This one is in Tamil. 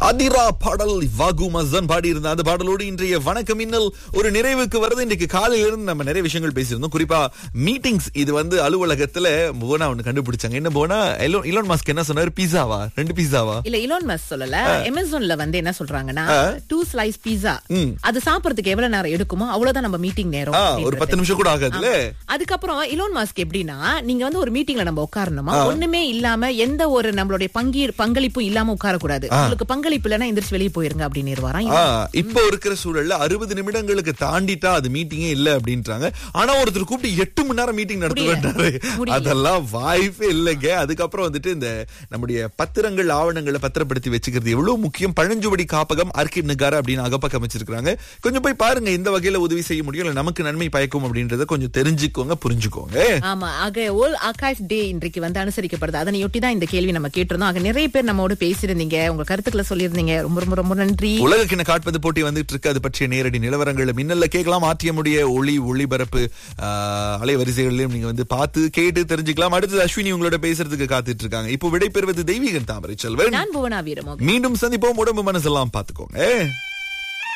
அதிரா பாடல் வாகு மசன் பாடி இருந்த அந்த பாடலோடு இன்றைய வணக்கம் இன்னல் ஒரு நிறைவுக்கு வருது இன்றைக்கு காலையில இருந்து நம்ம நிறைய விஷயங்கள் பேசியிருந்தோம் குறிப்பா மீட்டிங்ஸ் இது வந்து அலுவலகத்துல போனா ஒண்ணு கண்டுபிடிச்சாங்க என்ன போனா எலோன் இலோன் மாஸ்க் என்ன சொன்னாரு பீஸாவா ரெண்டு பீஸாவா இல்ல இலோன் மஸ் சொல்லல அமேசான்ல வந்து என்ன சொல்றாங்கன்னா டூ ஸ்லைஸ் பீஸா அது சாப்பிடறதுக்கு எவ்வளவு நேரம் எடுக்குமோ அவ்வளவுதான் நம்ம மீட்டிங் நேரம் ஆ, ஒரு அப்படின்றது. பத்து நிமிஷம் கூட ஆகாதுல்ல ஆமா. அதுக்கப்புறம் இலோன் மாஸ்க் எப்படின்னா நீங்க வந்து ஒரு மீட்டிங்ல நம்ம உட்காரணுமா ஒண்ணுமே இல்லாம எந்த ஒரு நம்மளுடைய பங்கி பங்களிப்பும் இல்லாம உட்காரக்கூடாது உங்களுக்கு பங்களிப்பு இல்லைன்னா எந்திரிச்சு வெளியே போயிருங்க அப்படின்னு வரான் ஆ, இப்போ இருக்கிற சூழல்ல அறுபது நிமிடங்களுக்கு தாண்டிட்டா அது மீட்டிங்கே இல்ல அப்படின்றாங்க ஆனா ஒருத்தர் கூப்பிட்டு எட்டு மணி நேரம் மீட்டிங் நடத்துவேன்றாரு முடியல. அதெல்லாம் வாய்ப்பே இல்லைங்க அதுக்கப்புறம் வந்துட்டு இந்த நம்முடைய பத்திரங்கள் ஆவணங்களை பத்திரப்படுத்தி வச்சுக்கிறது எவ்வளவு முக்கியம் பழஞ்சுவடி காப்பகம் அர்க்கிப் நகார அப்படின்னு அகப்பக்கம் வச்சிருக்காங்க கொஞ்சம் போய் பாருங்க இந்த வகையில உதவி செய்ய முடியும் இல்ல நமக்கு நன்மை பயக்கும் அப்படின்றத கொஞ்சம் தெரிஞ்சுக்கோங்க புரிஞ்சுக்கோங்க ஆமா ஆக ஓல் ஆர்கைவ் டே இன்றைக்கு வந்து அனுசரிக்கப்படுது அதனையொட்டி தான் இந்த கேள்வி நம்ம கேட்டிருந்தோம் ஆக நிறைய பேர் நம்மோட பேசியிருந்தீங்க உங்க கருத்துக்களை சொல்லியிருந்தீங்க ரொம்ப ரொம்ப ரொம்ப நன்றி உலக கிண காட்பது போட்டி வந்துட்டு இருக்கு அது பற்றிய நேரடி நிலவரங்களை மின்னல்ல கேட்கலாம் ஆற்றியமுடைய ஒளி ஒளிபரப்பு ஆஹ், அலைவரிசைகளிலும் நீங்க வந்து பார்த்து கேட்டு தெரிஞ்சுக்கலாம் அடுத்தது அஸ்வினி உங்களோட பேசுறதுக்கு காத்துட்டு இருக்காங்க இப்போ விடை பெறுவது தெய்வீகன் தாமரை செல்வன் நான் புவனா வீரமோகன் மீண்டும் சந்திப்போம் உடம்பு மனசெல்லாம் பாத்துக்கோங்க